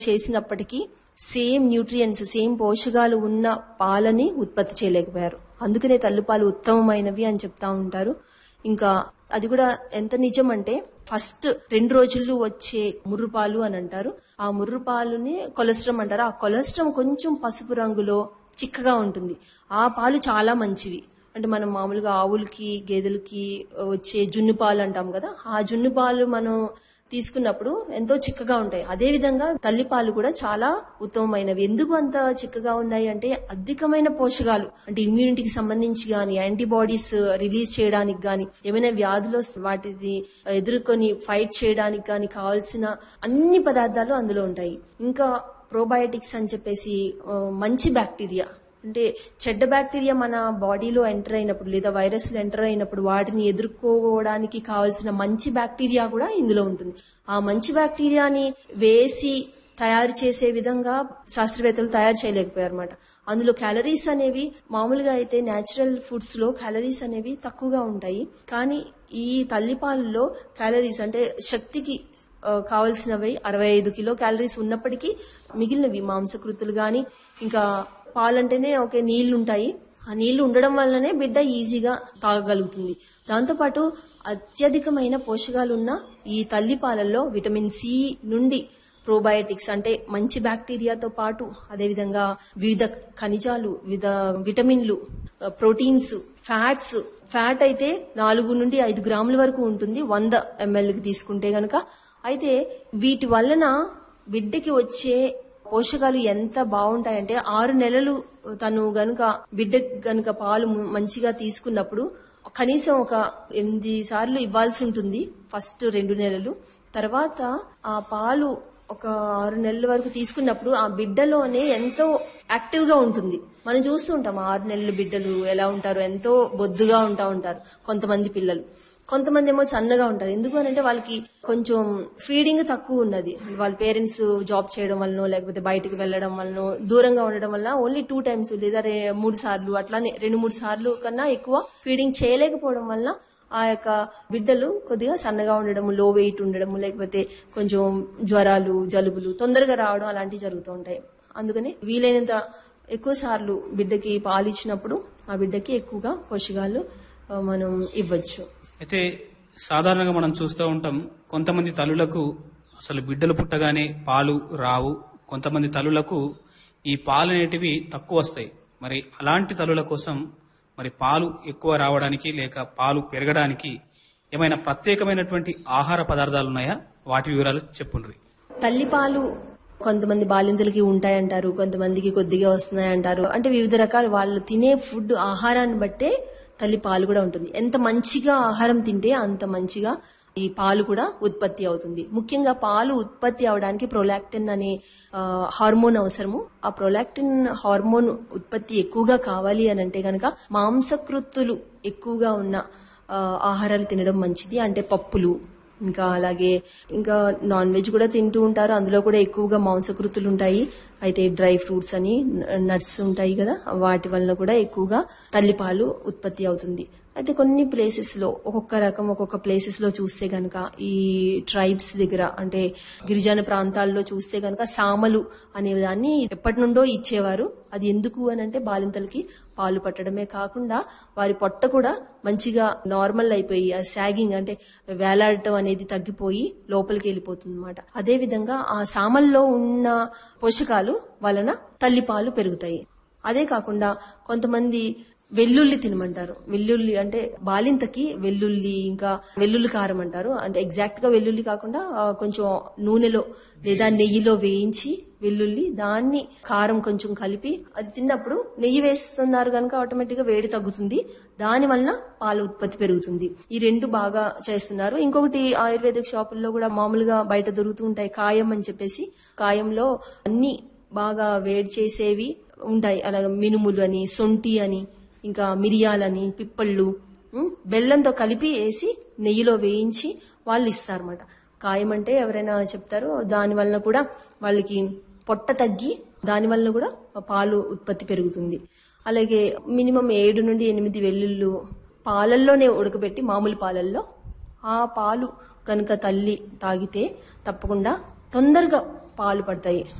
చేసినప్పటికీ same nutrients same పోషకాలు ఉన్న పాలని ఉత్పత్తి చేయలేకపోయారు అందుకనే తల్లిపాలు ఉత్తమమైనవి అని చెప్తా ఉంటారు ఇంకా అది కూడా ఎంత నిజం అంటే ఫస్ట్ రెండు రోజులు వచ్చే ముర్రుపాలు అని అంటారు ఆ ముర్రుపాలుని కొలెస్ట్రామ్ అంటారు ఆ కొలెస్ట్రామ్ కొంచెం పసుపు రంగులో చిక్కగా ఉంటుంది ఆ పాలు చాలా మంచివి అంటే మనం మామూలుగా ఆవులకి గేదెలకి వచ్చే జున్ను పాలు అంటాం కదా ఆ జున్ను పాలు మనం తీసుకున్నప్పుడు ఎంతో చిక్కగా ఉంటాయి అదే విధంగా తల్లి పాలు కూడా చాలా ఉత్తమమైనవి ఎందుకు అంత చిక్కగా ఉన్నాయి అంటే అధికమైన పోషకాలు అంటే ఇమ్యూనిటీకి సంబంధించి గాని యాంటీబాడీస్ రిలీజ్ చేయడానికి గాని ఏమైనా వ్యాధులు వస్తే వాటిని ఎదుర్కొని ఫైట్ చేయడానికి గాని కావాల్సిన అన్ని పదార్థాలు అందులో ఉంటాయి ఇంకా ప్రోబయోటిక్స్ అని చెప్పేసి ఆ, మంచి బ్యాక్టీరియా అంటే చెడ్డ బ్యాక్టీరియా మన బాడీలో ఎంటర్ అయినప్పుడు లేదా వైరస్లు ఎంటర్ అయినప్పుడు వాటిని ఎదుర్కోవడానికి కావాల్సిన మంచి బ్యాక్టీరియా కూడా ఇందులో ఉంటుంది ఆ మంచి బ్యాక్టీరియాని వేసి తయారు చేసే విధంగా శాస్త్రవేత్తలు తయారు చేయలేకపోయారు అనమాట అందులో క్యాలరీస్ అనేవి మామూలుగా అయితే న్యాచురల్ ఫుడ్స్ లో క్యాలరీస్ అనేవి తక్కువగా ఉంటాయి కానీ ఈ తల్లిపాలలో క్యాలరీస్ అంటే శక్తికి ఆ, కావలసినవి అరవై ఐదు కిలో క్యాలరీస్ ఉన్నప్పటికీ మిగిలినవి మాంసకృతులు గాని ఇంకా పాలంటేనే ఒకే నీళ్లు ఉంటాయి ఆ నీళ్లు ఉండడం వల్లనే బిడ్డ ఈజీగా తాగగలుగుతుంది దాంతోపాటు అత్యధికమైన పోషకాలు ఉన్న ఈ తల్లి పాలల్లో విటమిన్ సి నుండి ప్రోబయోటిక్స్ అంటే మంచి బ్యాక్టీరియాతో పాటు అదేవిధంగా వివిధ ఖనిజాలు వివిధ విటమిన్లు ప్రోటీన్స్ ఫ్యాట్స్ ఫ్యాట్ అయితే నాలుగు నుండి ఐదు గ్రాముల వరకు ఉంటుంది వంద ఎంఎల్ కి తీసుకుంటే గనక అయితే వీటి వలన బిడ్డకి వచ్చే పోషకాలు ఎంత బాగుంటాయంటే ఆరు నెలలు తను గనుక బిడ్డ గనుక పాలు ము- మంచిగా తీసుకున్నప్పుడు కనీసం ఒక ఎనిమిది సార్లు ఇవ్వాల్సి ఉంటుంది ఫస్ట్ రెండు నెలలు తర్వాత ఆ పాలు ఒక ఆరు నెలల వరకు తీసుకున్నప్పుడు ఆ బిడ్డలోనే ఎంతో యాక్టివ్ గా ఉంటుంది మనం చూస్తూ ఉంటాం ఆరు నెలల బిడ్డలు ఎలా ఉంటారు ఎంతో బొద్దుగా ఉంటా ఉంటారు కొంతమంది పిల్లలు కొంతమంది ఏమో సన్నగా ఉంటారు ఎందుకు అని అంటే వాళ్ళకి కొంచెం ఫీడింగ్ తక్కువ ఉన్నది వాళ్ళ పేరెంట్స్ జాబ్ చేయడం వలన లేకపోతే బయటకు వెళ్ళడం వలన దూరంగా ఉండడం వల్ల ఓన్లీ టూ టైమ్స్ లేదా రే- మూడు సార్లు అట్లానే రెండు మూడు సార్లు కన్నా ఎక్కువ ఫీడింగ్ చేయలేకపోవడం వల్ల ఆ యొక్క బిడ్డలు కొద్దిగా సన్నగా ఉండడం లో వెయిట్ ఉండడం లేకపోతే కొంచెం జ్వరాలు జలుబులు తొందరగా రావడం అలాంటివి జరుగుతూ ఉంటాయి అందుకని వీలైనంత ఎక్కువ సార్లు బిడ్డకి పాలు ఇచ్చినప్పుడు ఆ బిడ్డకి ఎక్కువగా పోషకాలు ఆ, మనం ఇవ్వచ్చు అయితే సాధారణంగా మనం చూస్తూ ఉంటాం కొంతమంది తల్లులకు అసలు బిడ్డలు పుట్టగానే పాలు రావు కొంతమంది తల్లులకు ఈ పాలు అనేటివి తక్కువ వస్తాయి మరి అలాంటి తల్లుల కోసం మరి పాలు ఎక్కువ రావడానికి లేక పాలు పెరగడానికి ఏమైనా ప్రత్యేకమైనటువంటి ఆహార పదార్థాలు ఉన్నాయా వాటి వివరాలు చెప్పుండ్రి తల్లిపాలు కొంతమంది బాలింతలకి ఉంటాయంటారు కొంతమందికి కొద్దిగా వస్తున్నాయంటారు అంటే వివిధ రకాల వాళ్ళు తినే ఫుడ్ ఆహారాన్ని బట్టే తల్లి పాలు కూడా ఉంటుంది ఎంత మంచిగా ఆహారం తింటే అంత మంచిగా ఈ పాలు కూడా ఉత్పత్తి అవుతుంది ముఖ్యంగా పాలు ఉత్పత్తి అవడానికి ప్రొలాక్టిన్ అనే ఆ, హార్మోన్ అవసరము ఆ ప్రొలాక్టిన్ హార్మోన్ ఉత్పత్తి ఎక్కువగా కావాలి అని అంటే గనక మాంసకృత్తులు ఎక్కువగా ఉన్న ఆ, ఆహారాలు తినడం మంచిది అంటే పప్పులు ఇంకా అలాగే ఇంకా నాన్ వెజ్ కూడా తింటూ ఉంటారు అందులో కూడా ఎక్కువగా మాంసకృతులు ఉంటాయి అయితే డ్రై ఫ్రూట్స్ అని నట్స్ ఉంటాయి కదా వాటి వల్ల కూడా ఎక్కువగా తల్లిపాలు ఉత్పత్తి అవుతుంది అయితే కొన్ని ప్లేసెస్ లో ఒక్కొక్క రకం ఒక్కొక్క ప్లేసెస్ లో చూస్తే గనక ఈ ట్రైబ్స్ దగ్గర అంటే గిరిజన ప్రాంతాల్లో చూస్తే గనక సామలు అనే దాన్ని ఎప్పటి నుండో ఇచ్చేవారు అది ఎందుకు అని అంటే బాలింతలకి పాలు పట్టడమే కాకుండా వారి పొట్ట కూడా మంచిగా నార్మల్ అయిపోయి ఆ సాగింగ్ అంటే వేలాడటం అనేది తగ్గిపోయి లోపలికి వెళ్ళిపోతుంది అనమాట అదే విధంగా ఆ సామల్లో ఉన్న పోషకాలు వలన తల్లిపాలు పెరుగుతాయి అదే కాకుండా కొంతమంది వెల్లుల్లి తినమంటారు వెల్లుల్లి అంటే బాలింతకి వెల్లుల్లి ఇంకా వెల్లుల్లి కారం అంటారు అంటే ఎగ్జాక్ట్ గా వెల్లుల్లి కాకుండా ఆ, కొంచెం నూనెలో లేదా నెయ్యిలో వేయించి వెల్లుల్లి దాన్ని కారం కొంచెం కలిపి అది తిన్నప్పుడు నెయ్యి వేస్తున్నారు కనుక ఆటోమేటిక్ గా వేడి తగ్గుతుంది దాని వలన పాల ఉత్పత్తి పెరుగుతుంది ఈ రెండు బాగా చేస్తున్నారు ఇంకొకటి ఆయుర్వేదిక్ షాపుల్లో కూడా మామూలుగా బయట దొరుకుతూ ఉంటాయి కాయం అని చెప్పేసి కాయంలో అన్ని బాగా వేడి చేసేవి ఉంటాయి అలాగే మినుములు అని సొంటి అని ఇంకా మిరియాలని పిప్పళ్ళు ఉం, బెల్లంతో కలిపి వేసి నెయ్యిలో వేయించి వాళ్ళు ఇస్తారన్నమాట కాయం అంటే ఎవరైనా చెప్తారో దాని వలన కూడా వాళ్ళకి పొట్ట తగ్గి దాని వలన కూడా పాలు ఉత్పత్తి పెరుగుతుంది అలాగే మినిమం ఏడు నుండి ఎనిమిది వెల్లుళ్ళు పాలల్లోనే ఉడకబెట్టి మామూలు పాలల్లో ఆ పాలు కనుక తల్లి తాగితే తప్పకుండా తొందరగా పాలు పడతాయి